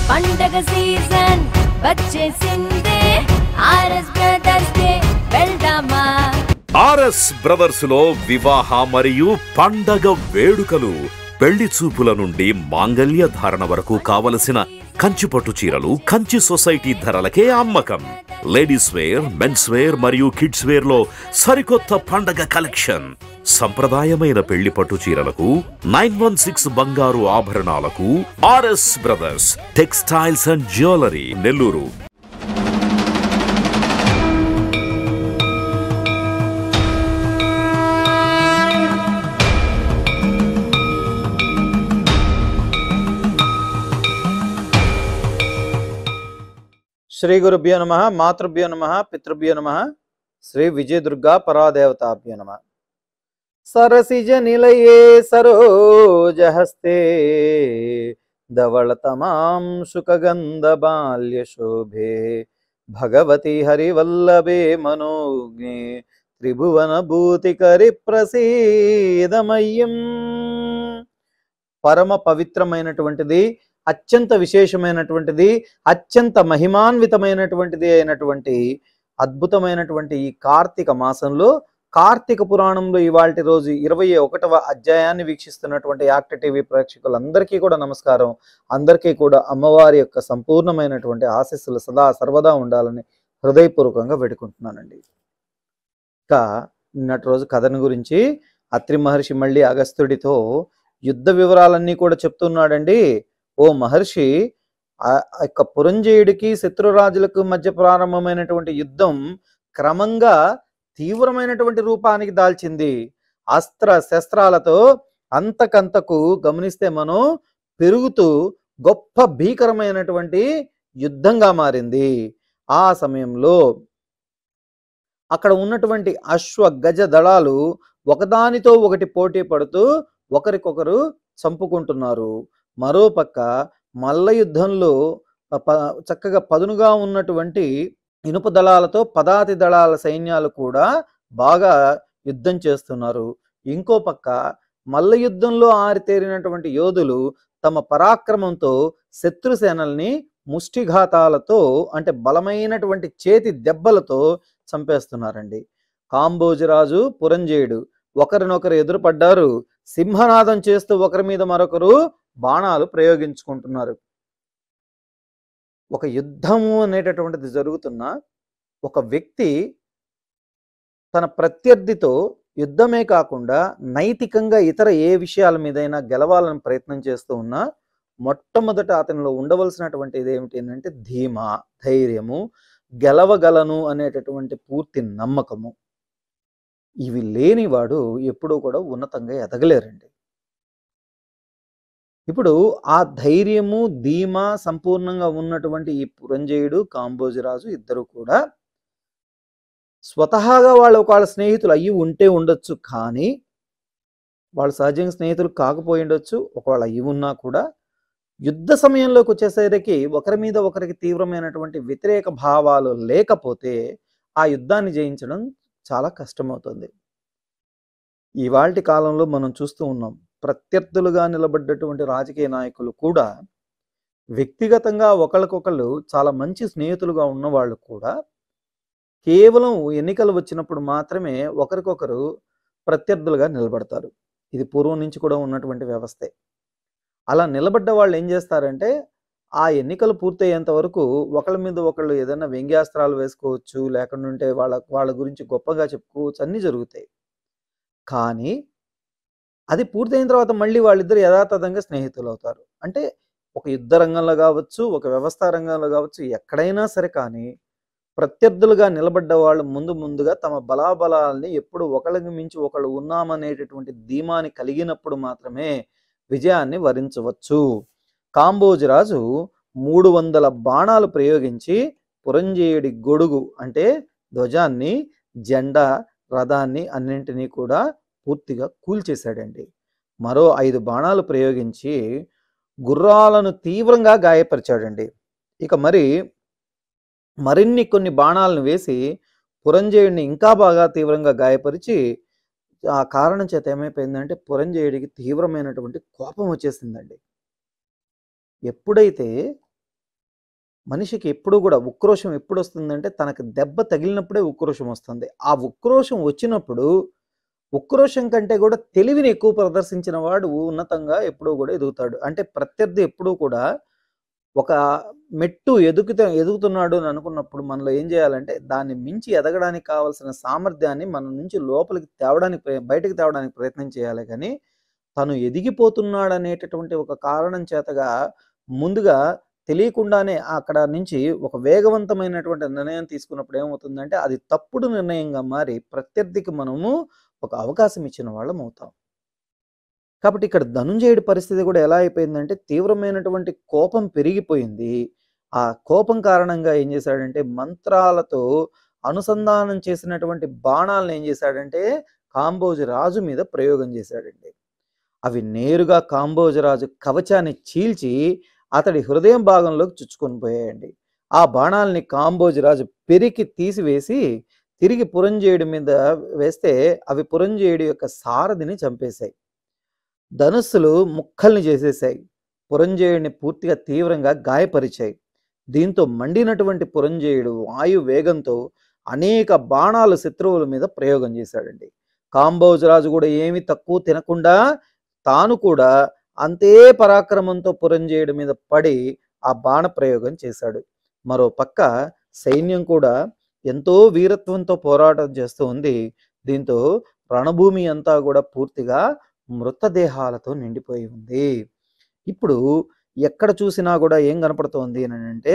పండగ సీజన్ వచ్చేసిందే ఆర్ఎస్ బ్రదర్స్ డే వెళ్దామా ఆర్ఎస్ బ్రదర్స్ లో వివాహ మరియు పండగ వేడుకలు పెళ్లి చూపుల నుండి మాంగళ్య ధారణ వరకు కావలసిన కంచి పట్టు చీరలు కంచి సొసైటీ ధరలకే అమ్మకం లేడీస్ వేర్ మెన్స్ వేర్ మరియు కిడ్స్ వేర్ లో సరికొత్త పండగ కలెక్షన్ సంప్రదాయమైన పెళ్లి పట్టు చీరలకు నైన్ వన్ సిక్స్ బంగారు ఆభరణాలకు RS Brothers textiles and jewellery Nellore శ్రీ గురుభ్యో నమ మాతృభ్యో నమ పితృభ్యో నమ శ్రీ విజయదుర్గా పరాదేవతాభ్యో నమ సరసిజ నిలయే సరోజహస్తే ధవళతమాం సుఖగంధ బాల్య శోభే భగవతి హరివల్లభే మనోజ్ఞే త్రిభువన భూతికరి ప్రసీదమయ్యం పరమ పవిత్రమైనటువంటిది అత్యంత విశేషమైనటువంటిది అత్యంత మహిమాన్వితమైనటువంటిది అయినటువంటి అద్భుతమైనటువంటి ఈ కార్తీక మాసంలో కార్తీక పురాణంలో ఇవాళ రోజు ఇరవై ఒకటవ అధ్యాయాన్ని వీక్షిస్తున్నటువంటి యాక్ట్ టీవీ ప్రేక్షకులందరికీ కూడా నమస్కారం అందరికీ కూడా అమ్మవారి యొక్క సంపూర్ణమైనటువంటి ఆశీస్సులు సదా సర్వదా ఉండాలని హృదయపూర్వకంగా వేడుకుంటున్నానండి ఇంకా నిన్నటి రోజు కథను గురించి అత్రి మహర్షి మళ్ళీ అగస్త్యుడితో యుద్ధ వివరాలన్నీ కూడా చెప్తున్నాడండి ఓ మహర్షి ఆ ఆ యొక్క పురంజయుడికి శత్రురాజులకు మధ్య ప్రారంభమైనటువంటి యుద్ధం క్రమంగా తీవ్రమైనటువంటి రూపానికి దాల్చింది అస్త్ర శస్త్రాలతో అంతకంతకు గమనిస్తే మనం పెరుగుతూ గొప్ప భీకరమైనటువంటి యుద్ధంగా మారింది ఆ సమయంలో అక్కడ ఉన్నటువంటి అశ్వ గజ దళాలు ఒకదానితో ఒకటి పోటీ పడుతూ ఒకరికొకరు చంపుకుంటున్నారు మరోపక్క మల్ల యుద్ధంలో ప- చక్కగా పదునుగా ఉన్నటువంటి ఇనుప దళాలతో పదాతి దళాల సైన్యాలు కూడా బాగా యుద్ధం చేస్తున్నారు ఇంకో పక్క మల్ల యుద్ధంలో ఆరితేరినటువంటి యోధులు తమ పరాక్రమంతో శత్రు సేనల్ని ముష్టిఘాతాలతో అంటే బలమైనటువంటి చేతి దెబ్బలతో చంపేస్తున్నారండి కాంబోజరాజు పురంజేయుడు ఒకరినొకరు ఎదురుపడ్డారు సింహనాదం చేస్తూ ఒకరి మీద మరొకరు బాణాలు ప్రయోగించుకుంటున్నారు ఒక యుద్ధము అనేటటువంటిది జరుగుతున్న ఒక వ్యక్తి తన ప్రత్యర్థితో యుద్ధమే కాకుండా నైతికంగా ఇతర ఏ విషయాల మీదైనా గెలవాలని ప్రయత్నం చేస్తూ ఉన్నా మొట్టమొదట అతనిలో ఉండవలసినటువంటిది ఏమిటి అంటే ధీమా ధైర్యము గెలవగలను అనేటటువంటి పూర్తి నమ్మకము ఇవి లేనివాడు ఎప్పుడూ కూడా ఉన్నతంగా ఎదగలేరండి ఇప్పుడు ఆ ధైర్యము ధీమా సంపూర్ణంగా ఉన్నటువంటి ఈ పురంజయుడు కాంబోజరాజు ఇద్దరు కూడా స్వతహాగా వాళ్ళు వాళ్ళ స్నేహితులు అయ్యి ఉంటే ఉండొచ్చు కానీ వాళ్ళు సహజంగా స్నేహితులు కాకపోయి ఉండొచ్చు ఒకవేళ అయ్యి ఉన్నా కూడా యుద్ధ సమయంలోకి వచ్చేసరికి ఒకరి మీద ఒకరికి తీవ్రమైనటువంటి వ్యతిరేక భావాలు లేకపోతే ఆ యుద్ధాన్ని జయించడం చాలా కష్టమవుతుంది ఇవాల్టి కాలంలో మనం చూస్తూ ఉన్నాం ప్రత్యర్థులుగా నిలబడ్డటువంటి రాజకీయ నాయకులు కూడా వ్యక్తిగతంగా ఒకరికొకళ్ళు చాలా మంచి స్నేహితులుగా ఉన్నవాళ్ళు కూడా కేవలం ఎన్నికలు వచ్చినప్పుడు మాత్రమే ఒకరికొకరు ప్రత్యర్థులుగా నిలబడతారు ఇది పూర్వం నుంచి కూడా ఉన్నటువంటి వ్యవస్థే అలా నిలబడ్డ వాళ్ళు ఏం చేస్తారంటే ఆ ఎన్నికలు పూర్తయ్యేంత వరకు ఒకళ్ళ మీద ఒకళ్ళు ఏదైనా వ్యంగ్యాస్త్రాలు వేసుకోవచ్చు లేకుంటే వాళ్ళ వాళ్ళ గురించి గొప్పగా చెప్పుకోవచ్చు అన్నీ జరుగుతాయి కానీ అది పూర్తయిన తర్వాత మళ్ళీ వాళ్ళిద్దరు యథాతథంగా స్నేహితులు అవుతారు అంటే ఒక యుద్ధ రంగంలో కావచ్చు ఒక వ్యవస్థా రంగంలో కావచ్చు ఎక్కడైనా సరే కానీ ప్రత్యర్థులుగా నిలబడ్డ వాళ్ళు ముందు ముందుగా తమ బలాబలాల్ని ఎప్పుడు ఒకళ్ళకి మించి ఒకళ్ళు ఉన్నామనేటటువంటి ధీమాని కలిగినప్పుడు మాత్రమే విజయాన్ని వరించవచ్చు కాంబోజరాజు మూడు వందల బాణాలు ప్రయోగించి పురంజేయుడి గొడుగు అంటే ధ్వజాన్ని జెండా రథాన్ని అన్నింటినీ కూడా పూర్తిగా కూల్చేశాడండి మరో ఐదు బాణాలు ప్రయోగించి గుర్రాలను తీవ్రంగా గాయపరిచాడండి ఇక మరి మరిన్ని కొన్ని బాణాలను వేసి పురంజయుడిని ఇంకా బాగా తీవ్రంగా గాయపరిచి ఆ కారణం చేత ఏమైపోయిందంటే పురంజయుడికి తీవ్రమైనటువంటి కోపం వచ్చేసిందండి ఎప్పుడైతే మనిషికి ఎప్పుడు కూడా ఉక్రోషం ఎప్పుడు వస్తుందంటే తనకు దెబ్బ తగిలినప్పుడే ఉక్రోషం వస్తుంది ఆ ఉక్రోషం వచ్చినప్పుడు ఉక్రోషం కంటే కూడా తెలివిని ఎక్కువ ప్రదర్శించిన వాడు ఉన్నతంగా ఎప్పుడూ కూడా ఎదుగుతాడు అంటే ప్రత్యర్థి ఎప్పుడూ కూడా ఒక మెట్టు ఎదుగుతా ఎదుగుతున్నాడు అని అనుకున్నప్పుడు మనలో ఏం చేయాలంటే దాన్ని మించి ఎదగడానికి కావాల్సిన సామర్థ్యాన్ని మన నుంచి లోపలికి తేవడానికి ప్రయ- బయటకు తేవడానికి ప్రయత్నం చేయాలి కానీ తను ఎదిగిపోతున్నాడు అనేటటువంటి ఒక కారణం చేతగా ముందుగా తెలియకుండానే అక్కడ నుంచి ఒక వేగవంతమైనటువంటి నిర్ణయం తీసుకున్నప్పుడు ఏమవుతుందంటే అది తప్పుడు నిర్ణయంగా మారి ప్రత్యర్థికి మనము ఒక అవకాశం ఇచ్చిన వాళ్ళం అవుతాం కాబట్టి ఇక్కడ ధనుంజయుడి పరిస్థితి కూడా ఎలా అయిపోయిందంటే తీవ్రమైనటువంటి కోపం పెరిగిపోయింది ఆ కోపం కారణంగా ఏం చేశాడంటే మంత్రాలతో అనుసంధానం చేసినటువంటి బాణాలను ఏం చేశాడంటే కాంబోజు రాజు మీద ప్రయోగం చేశాడండి అవి నేరుగా కాంబోజు రాజు కవచాన్ని చీల్చి అతడి హృదయం భాగంలోకి చుచ్చుకొని పోయాయండి ఆ బాణాలని కాంబోజు రాజు పెరికి తీసివేసి తిరిగి పురంజేయుడి మీద వేస్తే అవి పురంజేయుడి యొక్క సారథిని చంపేశాయి ధనుస్సులు ముక్కల్ని చేసేశాయి పురంజేయుడిని పూర్తిగా తీవ్రంగా గాయపరిచాయి దీంతో మండినటువంటి పురంజేయుడు వాయు వేగంతో అనేక బాణాలు శత్రువుల మీద ప్రయోగం చేశాడండి కాంబోజరాజు కూడా ఏమీ తక్కువ తినకుండా తాను కూడా అంతే పరాక్రమంతో పురంజేయుడి మీద పడి ఆ బాణ ప్రయోగం చేశాడు మరో పక్క సైన్యం కూడా ఎంతో వీరత్వంతో పోరాటం చేస్తూ ఉంది దీంతో రణభూమి అంతా కూడా పూర్తిగా మృతదేహాలతో నిండిపోయి ఉంది ఇప్పుడు ఎక్కడ చూసినా కూడా ఏం కనపడుతోంది అని అంటే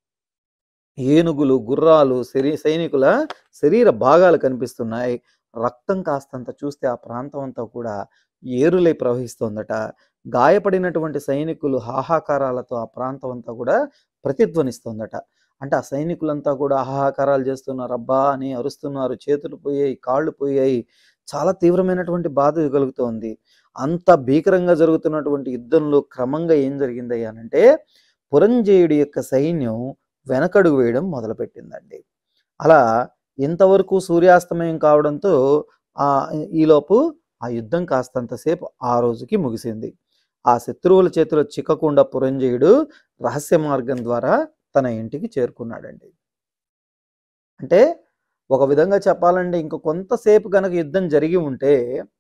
ఏనుగులు గుర్రాలు శరీ సైనికుల శరీర భాగాలు కనిపిస్తున్నాయి రక్తం కాస్తంత చూస్తే ఆ ప్రాంతం అంతా కూడా ఏరులై ప్రవహిస్తోందట గాయపడినటువంటి సైనికులు హాహాకారాలతో ఆ ప్రాంతం అంతా కూడా ప్రతిధ్వనిస్తోందట అంటే ఆ సైనికులంతా కూడా హాహాకారాలు చేస్తున్నారు అబ్బా అని అరుస్తున్నారు చేతులు పోయాయి కాళ్ళు పోయాయి చాలా తీవ్రమైనటువంటి బాధ కలుగుతోంది అంత భీకరంగా జరుగుతున్నటువంటి యుద్ధంలో క్రమంగా ఏం జరిగింది అనంటే పురంజేయుడి యొక్క సైన్యం వెనకడుగు వేయడం మొదలుపెట్టిందండి అలా ఇంతవరకు సూర్యాస్తమయం కావడంతో ఆ ఈలోపు ఆ యుద్ధం కాస్తంతసేపు ఆ రోజుకి ముగిసింది ఆ శత్రువుల చేతిలో చిక్కకుండా పురంజయుడు రహస్య మార్గం ద్వారా తన ఇంటికి చేరుకున్నాడండి అంటే ఒక విధంగా చెప్పాలంటే ఇంక కొంతసేపు కనుక యుద్ధం జరిగి ఉంటే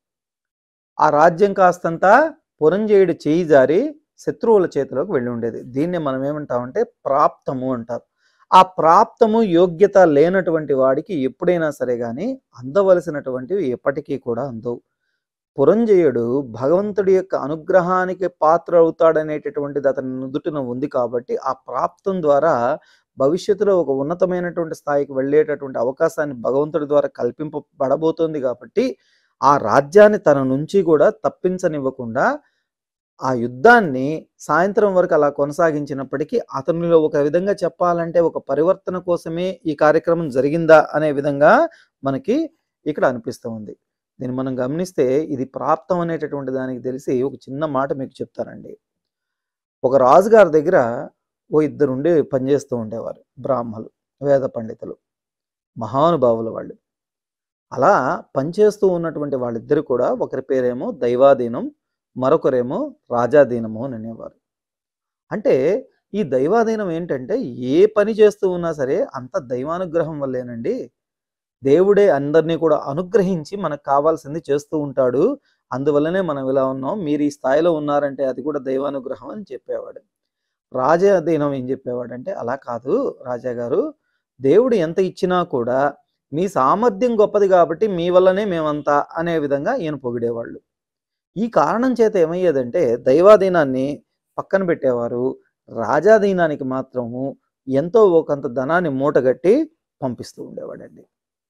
ఆ రాజ్యం కాస్తంత పురంజయుడు చేయి జారి శత్రువుల చేతిలోకి వెళ్ళి ఉండేది దీన్ని మనం ఏమంటామంటే ప్రాప్తము అంటారు ఆ ప్రాప్తము యోగ్యత లేనటువంటి వాడికి ఎప్పుడైనా సరే కానీ అందవలసినటువంటివి ఎప్పటికీ కూడా అందవు పురంజయుడు భగవంతుడి యొక్క అనుగ్రహానికి పాత్ర అవుతాడనేటటువంటిది అతని నుదుటిన ఉంది కాబట్టి ఆ ప్రాప్తం ద్వారా భవిష్యత్తులో ఒక ఉన్నతమైనటువంటి స్థాయికి వెళ్ళేటటువంటి అవకాశాన్ని భగవంతుడి ద్వారా కల్పింపబడబోతోంది కాబట్టి ఆ రాజ్యాన్ని తన నుంచి కూడా తప్పించనివ్వకుండా ఆ యుద్ధాన్ని సాయంత్రం వరకు అలా కొనసాగించినప్పటికీ అతనిలో ఒక విధంగా చెప్పాలంటే ఒక పరివర్తన కోసమే ఈ కార్యక్రమం జరిగిందా అనే విధంగా మనకి ఇక్కడ అనిపిస్తూ ఉంది దీన్ని మనం గమనిస్తే ఇది ప్రాప్తం అనేటటువంటి దానికి తెలిసి ఒక చిన్న మాట మీకు చెప్తానండి ఒక రాజుగారి దగ్గర ఓ ఇద్దరు ఉండి పనిచేస్తూ ఉండేవారు బ్రాహ్మలు వేద పండితులు మహానుభావులు వాళ్ళు అలా పనిచేస్తూ ఉన్నటువంటి వాళ్ళిద్దరు కూడా ఒకరి పేరేమో దైవాధీనం మరొకరేమో రాజాధీనము అని అనేవారు అంటే ఈ దైవాధీనం ఏంటంటే ఏ పని చేస్తూ ఉన్నా సరే అంత దైవానుగ్రహం వల్లేనండి దేవుడే అందరినీ కూడా అనుగ్రహించి మనకు కావాల్సింది చేస్తూ ఉంటాడు అందువల్లనే మనం ఇలా ఉన్నాం మీరు ఈ స్థాయిలో ఉన్నారంటే అది కూడా దైవానుగ్రహం అని చెప్పేవాడు రాజాధీనం ఏం చెప్పేవాడంటే అలా కాదు రాజా గారు దేవుడు ఎంత ఇచ్చినా కూడా మీ సామర్థ్యం గొప్పది కాబట్టి మీ వల్లనే మేమంతా అనే విధంగా ఈయన పొగిడేవాళ్ళు ఈ కారణం చేత ఏమయ్యేదంటే దైవాధీనాన్ని పక్కన పెట్టేవారు రాజాధీనానికి మాత్రము ఎంతో ఒకంత ధనాన్ని మూటగట్టి పంపిస్తూ ఉండేవాడండి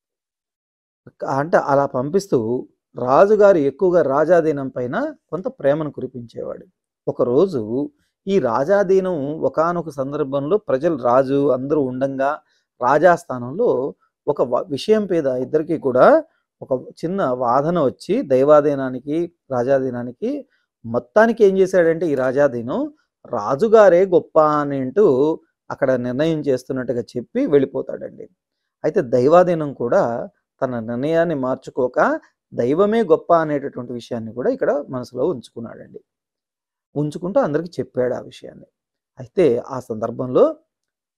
అంటే అలా పంపిస్తూ రాజుగారు ఎక్కువగా రాజాధీనం పైన కొంత ప్రేమను కురిపించేవాడు ఒకరోజు ఈ రాజాధీనం ఒకానొక సందర్భంలో ప్రజలు రాజు అందరూ ఉండంగా రాజాస్థానంలో ఒక వ- విషయం మీద ఇద్దరికి కూడా ఒక చిన్న వాదన వచ్చి దైవాధీనానికి రాజాధీనానికి మొత్తానికి ఏం చేశాడంటే ఈ రాజాధీనం రాజుగారే గొప్ప అని అంటూ అక్కడ నిర్ణయం చేస్తున్నట్టుగా చెప్పి వెళ్ళిపోతాడండి అయితే దైవాధీనం కూడా తన నిర్ణయాన్ని మార్చుకోక దైవమే గొప్ప అనేటటువంటి విషయాన్ని కూడా ఇక్కడ మనసులో ఉంచుకున్నాడండి ఉంచుకుంటూ అందరికీ చెప్పాడు ఆ విషయాన్ని అయితే ఆ సందర్భంలో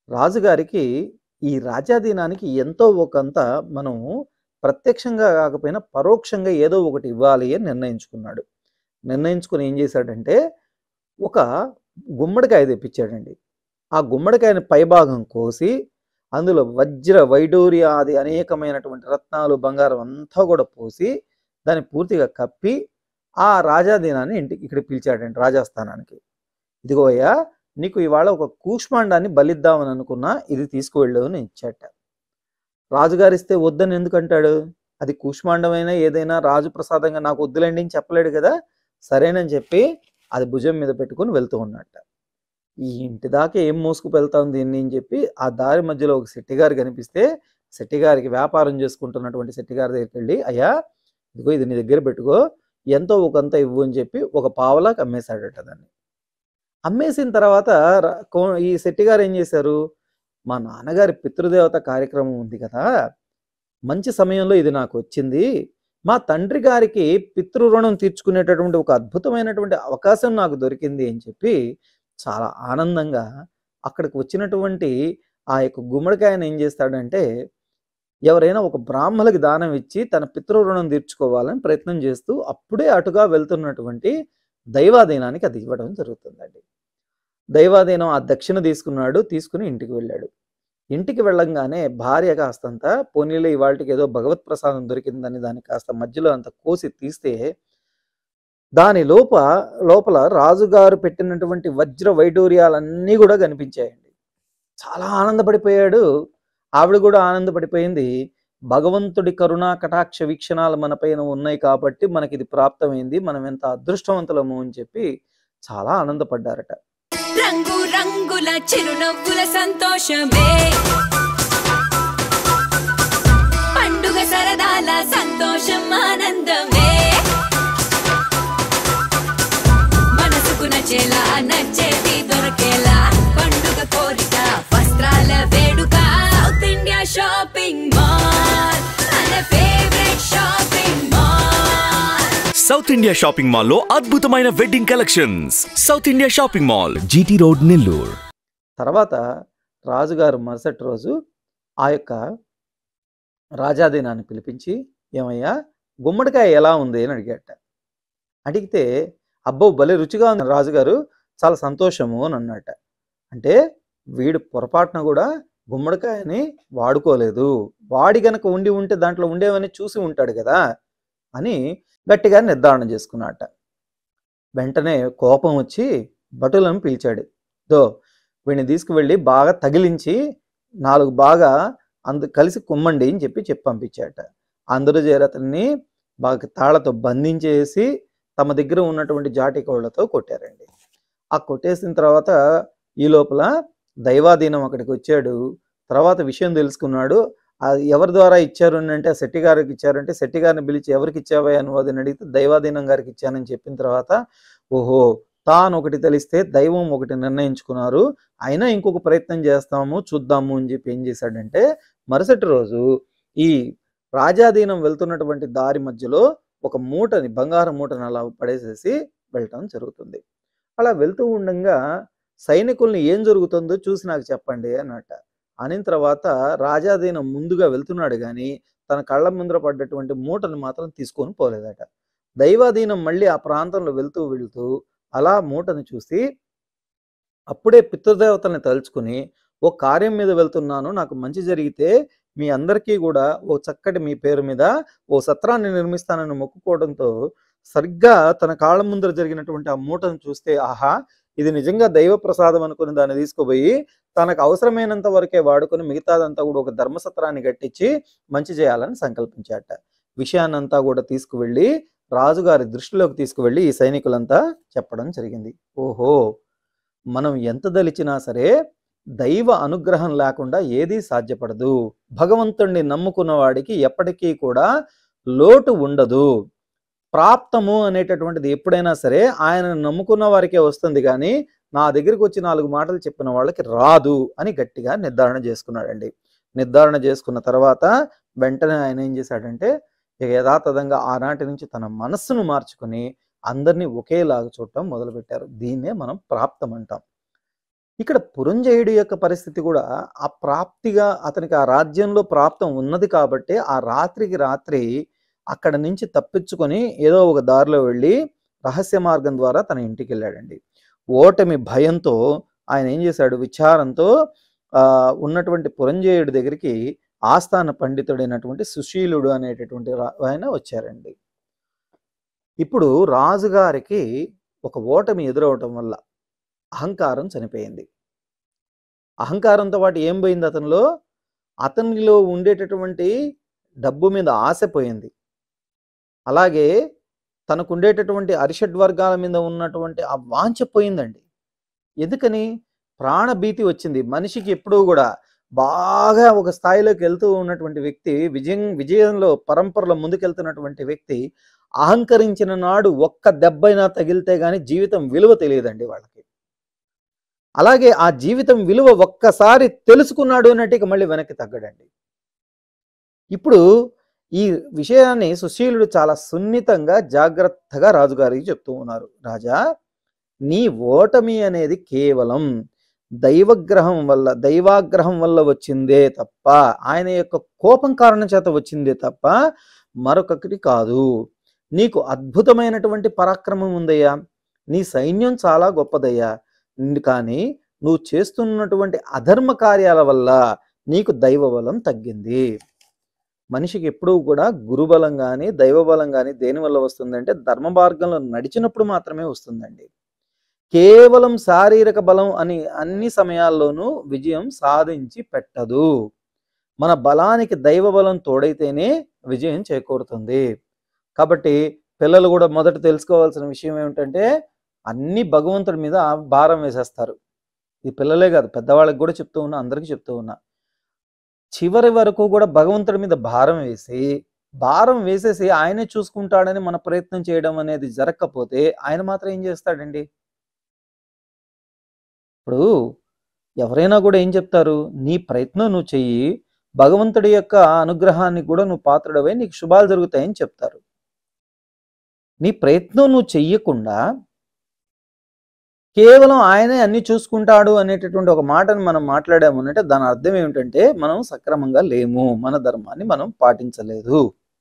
రాజుగారికి ఈ రాజాధీనానికి ఎంతో ఒకంత మనం ప్రత్యక్షంగా కాకపోయినా పరోక్షంగా ఏదో ఒకటి ఇవ్వాలి అని నిర్ణయించుకున్నాడు నిర్ణయించుకుని ఏం చేశాడంటే ఒక గుమ్మడికాయ తెప్పించాడండి ఆ గుమ్మడికాయని పైభాగం కోసి అందులో వజ్ర వైడూర్య ఆది అనేకమైనటువంటి రత్నాలు బంగారం అంతా కూడా పోసి దాన్ని పూర్తిగా కప్పి ఆ రాజాధీనాన్ని ఇంటికి ఇక్కడ పిలిచాడండి రాజాస్థానానికి ఇదిగో అయ్యా నీకు ఇవాళ ఒక కూష్మాండాన్ని బలిద్దామని అనుకున్నా ఇది తీసుకువెళ్ళు అని ఇచ్చాట రాజుగారు ఇస్తే వద్దని ఎందుకంటాడు అది కూష్మాండమైనా ఏదైనా రాజు ప్రసాదంగా నాకు వద్దులేండి అని చెప్పలేడు కదా సరేనని చెప్పి అది భుజం మీద పెట్టుకుని వెళ్తూ ఉన్నట్ట ఈ ఇంటి దాకా ఏం మోసుకు వెళ్తాం దీన్ని అని చెప్పి ఆ దారి మధ్యలో ఒక శెట్టిగారు కనిపిస్తే శెట్టిగారికి వ్యాపారం చేసుకుంటున్నటువంటి శెట్టిగారి దగ్గరికి వెళ్ళి అయ్యా ఇదిగో ఇది నీ దగ్గర పెట్టుకో ఎంతో ఒకంత ఇవ్వు అని చెప్పి ఒక పావలాకి అమ్మేశాడట దాన్ని అమ్మేసిన తర్వాత ర- కో- ఈ శెట్టిగారు ఏం చేశారు మా నాన్నగారి పితృదేవత కార్యక్రమం ఉంది కదా మంచి సమయంలో ఇది నాకు వచ్చింది మా తండ్రి గారికి పితృ రుణం తీర్చుకునేటటువంటి ఒక అద్భుతమైనటువంటి అవకాశం నాకు దొరికింది అని చెప్పి చాలా ఆనందంగా అక్కడికి వచ్చినటువంటి ఆ యొక్క గుమ్మడికాయను ఏం చేస్తాడంటే ఎవరైనా ఒక బ్రాహ్మణులకి దానం ఇచ్చి తన పితృ రుణం తీర్చుకోవాలని ప్రయత్నం చేస్తూ అప్పుడే అటుగా వెళ్తున్నటువంటి దైవాధీనానికి అది ఇవ్వడం జరుగుతుందండి దైవాధీనం ఆ దక్షిణ తీసుకున్నాడు తీసుకుని ఇంటికి వెళ్ళాడు ఇంటికి వెళ్ళంగానే భార్య కాస్తంత పోనీలే ఇవాళకి ఏదో భగవత్ ప్రసాదం దొరికిందని దాన్ని కాస్త మధ్యలో అంత కోసి తీస్తే దాని లోప లోపల రాజుగారు పెట్టినటువంటి వజ్ర వైడూర్యాలన్నీ కూడా కనిపించాయండి చాలా ఆనందపడిపోయాడు ఆవిడ కూడా ఆనందపడిపోయింది భగవంతుడి కరుణా కటాక్ష వీక్షణాలు మన పైన ఉన్నాయి కాబట్టి మనకి ఇది ప్రాప్తమైంది మనం ఎంత అదృష్టవంతులము అని చెప్పి చాలా ఆనందపడ్డారట రంగు రంగుల చిరునవ్వుల సంతోషమే పండుగ సరదాల సంతోషం ఆనందమే మనసుకు నచ్చేలా నచ్చేది దొరకేలా పండుగ కోరిక వస్త్రాల వేడుక సౌత్ ఇండియా షాపింగ్ మాల్ మన favourite shopping mall South India Shopping Mall లో అద్భుతమైన wedding collections South India Shopping Mall GT road Nellore తర్వాత రాజుగారు మరుసటి రోజు ఆ యొక్క రాజాధీనాన్ని పిలిపించి ఏమయ్యా గుమ్మడికాయ ఎలా ఉంది అని అడిగాట అడిగితే అబ్బో భలే రుచిగా ఉంది రాజుగారు చాలా సంతోషము అని అన్నట అంటే వీడు పొరపాటున కూడా గుమ్మడికాయని వాడుకోలేదు వాడి గనక ఉండి ఉంటే దాంట్లో ఉండేవని చూసి ఉంటాడు కదా అని గట్టిగా నిర్ధారణ చేసుకున్నట వెంటనే కోపం వచ్చి భటులను పిలిచాడు దో వీడిని తీసుకువెళ్ళి బాగా తగిలించి నాలుగు బాగా అందు కలిసి కుమ్మండి అని చెప్పి చెప్పి పంపించాట అందరూ చేరి అతన్ని బాగా తాళతో బంధించేసి తమ దగ్గర ఉన్నటువంటి జాటి కోళ్లతో కొట్టారండి ఆ కొట్టేసిన తర్వాత ఈ లోపల దైవాధీనం అక్కడికి వచ్చాడు తర్వాత విషయం తెలుసుకున్నాడు అది ఎవరి ద్వారా ఇచ్చారు అని అంటే శెట్టి గారికి ఇచ్చారంటే శెట్టి గారిని పిలిచి ఎవరికి ఇచ్చావా అని అని అడిగితే దైవాధీనం గారికి ఇచ్చానని చెప్పిన తర్వాత ఓహో తాను ఒకటి తెలిస్తే దైవం ఒకటి నిర్ణయించుకున్నారు అయినా ఇంకొక ప్రయత్నం చేస్తాము చూద్దాము అని చెప్పి ఏం చేశాడంటే మరుసటి రోజు ఈ రాజాధీనం వెళ్తున్నటువంటి దారి మధ్యలో ఒక మూటని బంగారు మూటని అలా పడేసేసి వెళ్ళటం జరుగుతుంది అలా వెళ్తూ ఉండగా సైనికుల్ని ఏం జరుగుతుందో చూసి నాకు చెప్పండి అన్నట అనిన తర్వాత రాజాధీనం ముందుగా వెళ్తున్నాడు కానీ తన కళ్ళ ముందర పడ్డటువంటి మూటను మాత్రం తీసుకొని పోలేదట దైవాధీనం మళ్ళీ ఆ ప్రాంతంలో వెళ్తూ వెళ్తూ అలా మూటను చూసి అప్పుడే పితృదేవతల్ని తలుచుకుని ఓ కార్యం మీద వెళ్తున్నాను నాకు మంచి జరిగితే మీ అందరికీ కూడా ఓ చక్కటి మీ పేరు మీద ఓ సత్రాన్ని నిర్మిస్తానని మొక్కుకోవడంతో సరిగ్గా తన కాళ్ళ ముందర జరిగినటువంటి ఆ మూటను చూస్తే ఆహా ఇది నిజంగా దైవ ప్రసాదం అనుకుని దాన్ని తీసుకుపోయి తనకు అవసరమైనంత వరకే వాడుకొని మిగతాదంతా కూడా ఒక ధర్మసత్రాన్ని కట్టించి మంచి చేయాలని సంకల్పించాట విషయాన్నంతా కూడా తీసుకువెళ్ళి రాజుగారి దృష్టిలోకి తీసుకువెళ్ళి ఈ సైనికులంతా చెప్పడం జరిగింది ఓహో మనం ఎంత దలిచినా సరే దైవ అనుగ్రహం లేకుండా ఏదీ సాధ్యపడదు భగవంతుణ్ణి నమ్ముకున్న వాడికి ఎప్పటికీ కూడా లోటు ఉండదు ప్రాప్తము అనేటటువంటిది ఎప్పుడైనా సరే ఆయన నమ్ముకున్న వారికే వస్తుంది కానీ నా దగ్గరికి వచ్చి నాలుగు మాటలు చెప్పిన వాళ్ళకి రాదు అని గట్టిగా నిర్ధారణ చేసుకున్నాడండి నిర్ధారణ చేసుకున్న తర్వాత వెంటనే ఆయన ఏం చేశాడంటే ఇక యథాతథంగా ఆనాటి నుంచి తన మనస్సును మార్చుకుని అందరినీ ఒకేలాగా చూడటం మొదలుపెట్టారు దీన్నే మనం ప్రాప్తం అంటాం ఇక్కడ పురంజయుడి యొక్క పరిస్థితి కూడా ఆ ప్రాప్తిగా అతనికి ఆ రాజ్యంలో ప్రాప్తం ఉన్నది కాబట్టి ఆ రాత్రికి రాత్రి అక్కడ నుంచి తప్పించుకొని ఏదో ఒక దారిలో వెళ్ళి రహస్య మార్గం ద్వారా తన ఇంటికి వెళ్ళాడండి ఓటమి భయంతో ఆయన ఏం చేశాడు విచారంతో ఆ ఉన్నటువంటి పురంజయుడి దగ్గరికి ఆస్థాన పండితుడైనటువంటి సుశీలుడు అనేటటువంటి రా- ఆయన వచ్చారండి ఇప్పుడు రాజుగారికి ఒక ఓటమి ఎదురవటం వల్ల అహంకారం చనిపోయింది అహంకారంతో పాటు ఏం పోయింది అతనిలో అతనిలో ఉండేటటువంటి డబ్బు మీద ఆశ పోయింది అలాగే తనకు ఉండేటటువంటి అరిషడ్ వర్గాల మీద ఉన్నటువంటి ఆ వాంఛ పోయిందండి ఎందుకని ప్రాణభీతి వచ్చింది మనిషికి ఎప్పుడూ కూడా బాగా ఒక స్థాయిలోకి వెళ్తూ ఉన్నటువంటి వ్యక్తి విజయం విజయంలో పరంపరలో ముందుకెళ్తున్నటువంటి వ్యక్తి అహంకరించిన నాడు ఒక్క దెబ్బైనా తగిలితే గాని జీవితం విలువ తెలియదండి వాళ్ళకి అలాగే ఆ జీవితం విలువ ఒక్కసారి తెలుసుకున్నాడు అన్నట్టు ఇక మళ్ళీ వెనక్కి తగ్గడండి ఇప్పుడు ఈ విషయాన్ని సుశీలుడు చాలా సున్నితంగా జాగ్రత్తగా రాజుగారికి చెప్తూ ఉన్నారు రాజా నీ ఓటమి అనేది కేవలం దైవగ్రహం వల్ల దైవాగ్రహం వల్ల వచ్చిందే తప్ప ఆయన యొక్క కోపం కారణం చేత వచ్చిందే తప్ప మరొకటి కాదు నీకు అద్భుతమైనటువంటి పరాక్రమం ఉందయ్యా నీ సైన్యం చాలా గొప్పదయ్యా న్ కానీ నువ్వు చేస్తున్నటువంటి అధర్మ కార్యాల వల్ల నీకు దైవ బలం తగ్గింది మనిషికి ఎప్పుడూ కూడా గురుబలం కానీ దైవబలం కానీ దేని వల్ల వస్తుందంటే ధర్మ మార్గంలో నడిచినప్పుడు మాత్రమే వస్తుందండి కేవలం శారీరక బలం అని అన్ని సమయాల్లోనూ విజయం సాధించి పెట్టదు మన బలానికి దైవ బలం తోడైతేనే విజయం చేకూరుతుంది కాబట్టి పిల్లలు కూడా మొదట తెలుసుకోవాల్సిన విషయం ఏమిటంటే అన్ని భగవంతుడి మీద భారం వేసేస్తారు ఇది పిల్లలే కాదు పెద్దవాళ్ళకి కూడా చెప్తూ ఉన్నా అందరికీ చెప్తూ ఉన్నా చివరి వరకు కూడా భగవంతుడి మీద భారం వేసి భారం వేసేసి ఆయనే చూసుకుంటాడని మన ప్రయత్నం చేయడం అనేది జరగకపోతే ఆయన మాత్రం ఏం చేస్తాడండి ఇప్పుడు ఎవరైనా కూడా ఏం చెప్తారు నీ ప్రయత్నం నువ్వు చెయ్యి భగవంతుడి యొక్క అనుగ్రహాన్ని కూడా నువ్వు పాత్రుడవై నీకు శుభాలు జరుగుతాయని చెప్తారు నీ ప్రయత్నం నువ్వు చెయ్యకుండా కేవలం ఆయనే అన్ని చూసుకుంటాడు అనేటటువంటి ఒక మాటను మనం మాట్లాడాము అంటే దాని అర్థం ఏమిటంటే మనం సక్రమంగా లేము మన ధర్మాన్ని మనం పాటించలేదు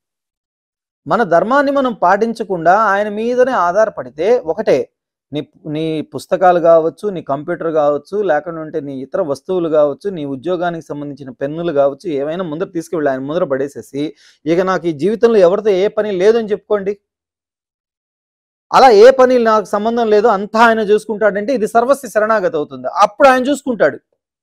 మన ధర్మాన్ని మనం పాటించకుండా ఆయన మీదనే ఆధారపడితే ఒకటే నీ నీ పుస్తకాలు కావచ్చు నీ కంప్యూటర్ కావచ్చు లేకుంటే నీ ఇతర వస్తువులు కావచ్చు నీ ఉద్యోగానికి సంబంధించిన పెన్నులు కావచ్చు ఏమైనా ముందర తీసుకువెళ్ళి ఆయన ముందర పడేసేసి ఇక నాకు ఈ జీవితంలో ఎవరితో ఏ పని లేదని చెప్పుకోండి అలా ఏ పని నాకు సంబంధం లేదు అంతా ఆయన చూసుకుంటాడంటే ఇది సర్వస్వ శరణాగతి అవుతుంది అప్పుడు ఆయన చూసుకుంటాడు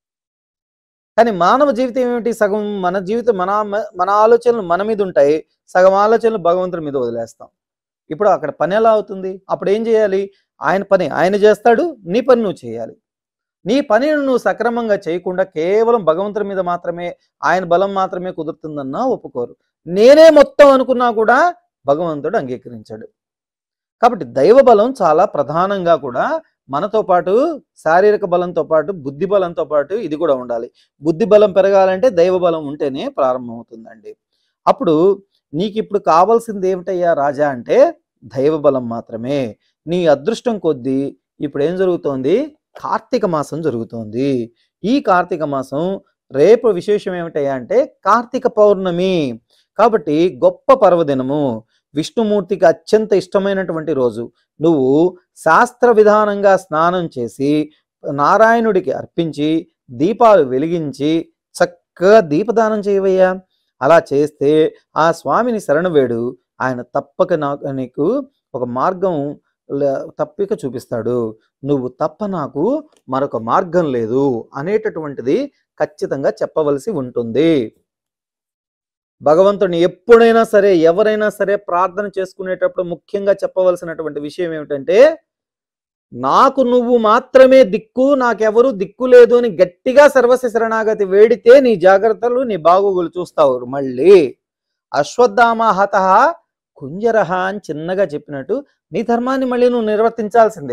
కానీ మానవ జీవితం ఏమిటి సగం మన జీవితం మన మన ఆలోచనలు మన మీద ఉంటాయి సగం ఆలోచనలు భగవంతుడి మీద వదిలేస్తాం ఇప్పుడు అక్కడ పని ఎలా అవుతుంది అప్పుడు ఏం చేయాలి ఆయన పని ఆయన చేస్తాడు నీ పని నువ్వు చేయాలి నీ పనిని నువ్వు సక్రమంగా చేయకుండా కేవలం భగవంతుడి మీద మాత్రమే ఆయన బలం మాత్రమే కుదురుతుందన్నా ఒప్పుకోరు నేనే మొత్తం అనుకున్నా కూడా భగవంతుడు అంగీకరించాడు కాబట్టి దైవ బలం చాలా ప్రధానంగా కూడా మనతో పాటు శారీరక బలంతో పాటు బుద్ధి బలంతో పాటు ఇది కూడా ఉండాలి బుద్ధి బలం పెరగాలంటే దైవ బలం ఉంటేనే ప్రారంభమవుతుందండి అప్పుడు నీకు ఇప్పుడు కావాల్సింది ఏమిటయ్యా రాజా అంటే దైవ బలం మాత్రమే నీ అదృష్టం కొద్దీ ఇప్పుడు ఏం జరుగుతోంది కార్తీక మాసం జరుగుతోంది ఈ కార్తీక మాసం రేపు విశేషం ఏమిటయ్యా అంటే కార్తీక పౌర్ణమి కాబట్టి గొప్ప పర్వదినము విష్ణుమూర్తికి అత్యంత ఇష్టమైనటువంటి రోజు నువ్వు శాస్త్ర విధానంగా స్నానం చేసి నారాయణుడికి అర్పించి దీపాలు వెలిగించి చక్కగా దీపదానం చేయవయ్యా అలా చేస్తే ఆ స్వామిని శరణవేడు ఆయన తప్పక నాకు నీకు ఒక మార్గం ల- తప్పిక చూపిస్తాడు నువ్వు తప్ప నాకు మరొక మార్గం లేదు అనేటటువంటిది ఖచ్చితంగా చెప్పవలసి ఉంటుంది భగవంతుడిని ఎప్పుడైనా సరే ఎవరైనా సరే ప్రార్థన చేసుకునేటప్పుడు ముఖ్యంగా చెప్పవలసినటువంటి విషయం ఏమిటంటే నాకు నువ్వు మాత్రమే దిక్కు నాకెవరు దిక్కు లేదు అని గట్టిగా సర్వస్వ శరణాగతి వేడితే నీ జాగ్రత్తలు నీ బాగోగులు చూస్తావు మళ్ళీ అశ్వత్థామ హత కుంజరహ అని చిన్నగా చెప్పినట్టు నీ ధర్మాన్ని మళ్ళీ నువ్వు నిర్వర్తించాల్సిందే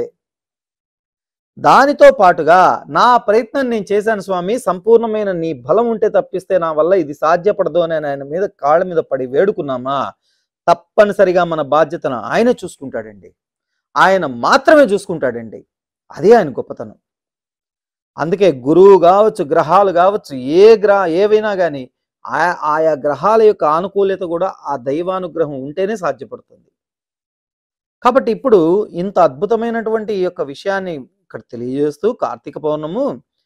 దానితో పాటుగా నా ప్రయత్నం నేను చేశాను స్వామి సంపూర్ణమైన నీ బలం ఉంటే తప్పిస్తే నా వల్ల ఇది సాధ్యపడదు అని ఆయన మీద కాళ్ళ మీద పడి వేడుకున్నామా తప్పనిసరిగా మన బాధ్యతను ఆయన చూసుకుంటాడండి ఆయన మాత్రమే చూసుకుంటాడండి అదే ఆయన గొప్పతనం అందుకే గురువు కావచ్చు గ్రహాలు కావచ్చు ఏ గ్రహ ఏవైనా కానీ ఆయా ఆయా గ్రహాల యొక్క ఆనుకూల్యత కూడా ఆ దైవానుగ్రహం ఉంటేనే సాధ్యపడుతుంది కాబట్టి ఇప్పుడు ఇంత అద్భుతమైనటువంటి ఈ యొక్క విషయాన్ని ఇక్కడ తెలియజేస్తూ కార్తీక పౌర్ణము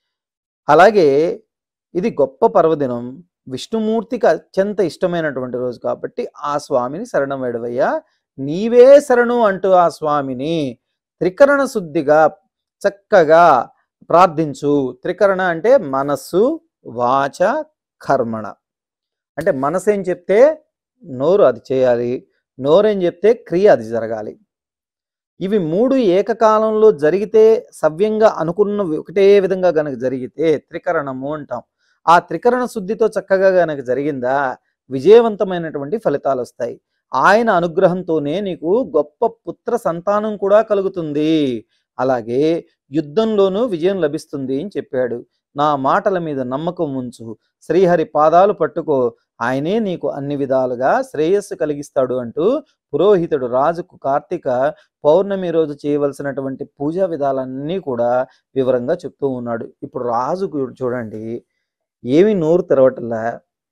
అలాగే ఇది గొప్ప పర్వదినం విష్ణుమూర్తికి అత్యంత ఇష్టమైనటువంటి రోజు కాబట్టి ఆ స్వామిని శరణం వేడవయ్యా నీవే శరణు అంటూ ఆ స్వామిని త్రికరణ శుద్ధిగా చక్కగా ప్రార్థించు త్రికరణ అంటే మనస్సు వాచ కర్మణ అంటే మనసు ఏం చెప్తే నోరు అది చేయాలి నోరేం చెప్తే క్రియ అది జరగాలి ఇవి మూడు ఏకకాలంలో జరిగితే సవ్యంగా అనుకున్న ఒకటే విధంగా గనక జరిగితే త్రికరణము అంటాం ఆ త్రికరణ శుద్ధితో చక్కగా గనక జరిగిందా విజయవంతమైనటువంటి ఫలితాలు వస్తాయి ఆయన అనుగ్రహంతోనే నీకు గొప్ప పుత్ర సంతానం కూడా కలుగుతుంది అలాగే యుద్ధంలోనూ విజయం లభిస్తుంది అని చెప్పాడు నా మాటల మీద నమ్మకం ఉంచు శ్రీహరి పాదాలు పట్టుకో ఆయనే నీకు అన్ని విధాలుగా శ్రేయస్సు కలిగిస్తాడు అంటూ పురోహితుడు రాజుకు కార్తీక పౌర్ణమి రోజు చేయవలసినటువంటి పూజా విధాలన్నీ కూడా వివరంగా చెప్తూ ఉన్నాడు ఇప్పుడు రాజుకు చూడండి ఏమి నోరు తెరవటంలా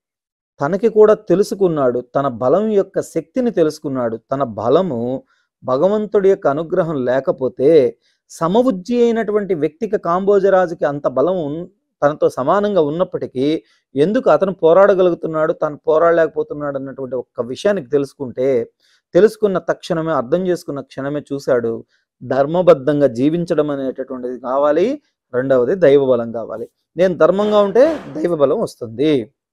తనకి కూడా తెలుసుకున్నాడు తన బలం యొక్క శక్తిని తెలుసుకున్నాడు తన బలము భగవంతుడి యొక్క అనుగ్రహం లేకపోతే సమవుజ్జి అయినటువంటి వ్యక్తికి కాంబోజరాజుకి అంత బలం ఉన్- తనతో సమానంగా ఉన్నప్పటికీ ఎందుకు అతను పోరాడగలుగుతున్నాడు తను పోరాడలేకపోతున్నాడు అన్నటువంటి ఒక్క విషయానికి తెలుసుకుంటే తెలుసుకున్న తక్షణమే అర్థం చేసుకున్న క్షణమే చూశాడు ధర్మబద్ధంగా జీవించడం అనేటటువంటిది కావాలి రెండవది దైవ బలం కావాలి నేను ధర్మంగా ఉంటే దైవ బలం వస్తుంది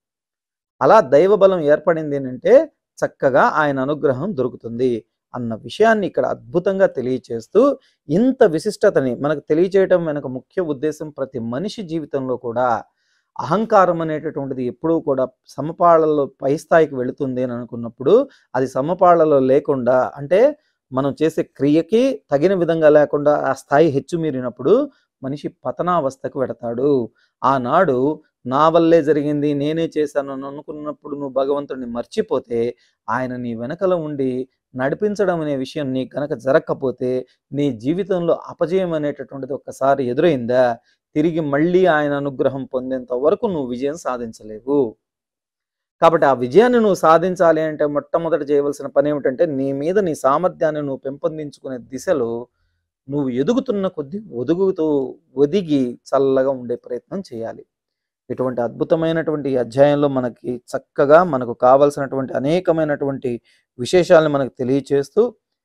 అలా దైవ బలం ఏర్పడింది అంటే చక్కగా ఆయన అనుగ్రహం దొరుకుతుంది అన్న విషయాన్ని ఇక్కడ అద్భుతంగా తెలియచేస్తూ ఇంత విశిష్టతని మనకు తెలియచేయటం వెనక ముఖ్య ఉద్దేశం ప్రతి మనిషి జీవితంలో కూడా అహంకారం అనేటటువంటిది ఎప్పుడూ కూడా సమపాళ్లలో పై స్థాయికి వెళుతుంది అని అనుకున్నప్పుడు అది సమపాళ్లలో లేకుండా అంటే మనం చేసే క్రియకి తగిన విధంగా లేకుండా ఆ స్థాయి హెచ్చుమీరినప్పుడు మనిషి పతనావస్థకు వెడతాడు ఆనాడు నా వల్లే జరిగింది నేనే చేశాను అని అనుకున్నప్పుడు నువ్వు భగవంతుడిని మర్చిపోతే ఆయన నీ వెనకల ఉండి నడిపించడం అనే విషయం నీ కనుక జరగకపోతే నీ జీవితంలో అపజయం అనేటటువంటిది ఒక్కసారి ఎదురైందా తిరిగి మళ్ళీ ఆయన అనుగ్రహం పొందేంత వరకు నువ్వు విజయం సాధించలేవు కాబట్టి ఆ విజయాన్ని నువ్వు సాధించాలి అంటే మొట్టమొదట చేయవలసిన పని ఏమిటంటే నీ మీద నీ సామర్థ్యాన్ని నువ్వు పెంపొందించుకునే దిశలో నువ్వు ఎదుగుతున్న కొద్దీ ఒదుగుతూ ఒదిగి చల్లగా ఉండే ప్రయత్నం చేయాలి ఇటువంటి అద్భుతమైనటువంటి ఈ అధ్యాయంలో మనకి చక్కగా మనకు కావలసినటువంటి అనేకమైనటువంటి విశేషాలను మనకు తెలియచేస్తూ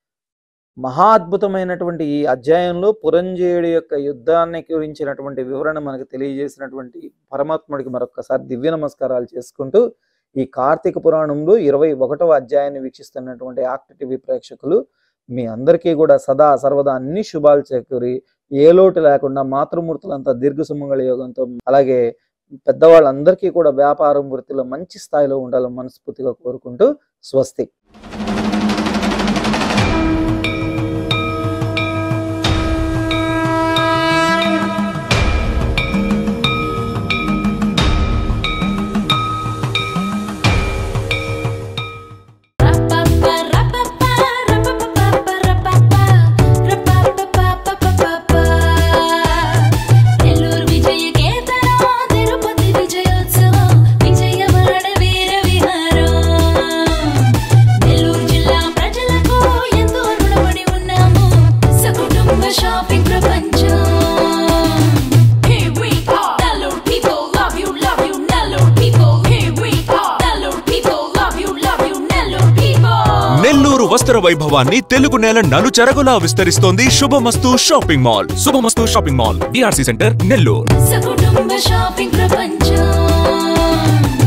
మహా అద్భుతమైనటువంటి ఈ అధ్యాయంలో పురంజేయుడి యొక్క యుద్ధాన్ని గురించినటువంటి వివరణ మనకు తెలియజేసినటువంటి పరమాత్ముడికి మరొకసారి దివ్య నమస్కారాలు చేసుకుంటూ ఈ కార్తీక పురాణంలో ఇరవై ఒకటవ అధ్యాయాన్ని వీక్షిస్తున్నటువంటి యాక్ట్ టీవీ ప్రేక్షకులు మీ అందరికీ కూడా సదా సర్వదా అన్ని శుభాలు చేకూరి ఏ లోటు లేకుండా మాతృమూర్తులంతా దీర్ఘ సుమంగళ యోగంతో అలాగే పెద్దవాళ్ళందరికీ కూడా వ్యాపారం వృత్తిలో మంచి స్థాయిలో ఉండాలని మనస్ఫూర్తిగా కోరుకుంటూ స్వస్తి నెల్లూరు విజయ కేతనం తిరుపతి విజయోత్సవం విజయవాడ వీర విహారం నెల్లూరు జిల్లా ప్రజలకు ఎంతో రుణపడి ఉన్నాము సకుటుంబ షాపింగ్ ప్రపంచం Here we are. Nellore people love you, love you, Nellore people. Here we are. Nellore people love you, love you, Nellore people. Nellore వస్త్ర వైభవాన్ని తెలుగు నేల నలుచెరగులా విస్తరిస్తోంది శుభమస్తు షాపింగ్ మాల్ శుభమస్తు షాపింగ్ మాల్ డిఆర్సి సెంటర్ నెల్లూరు సకుటుంబ షాపింగ్ ప్రపంచం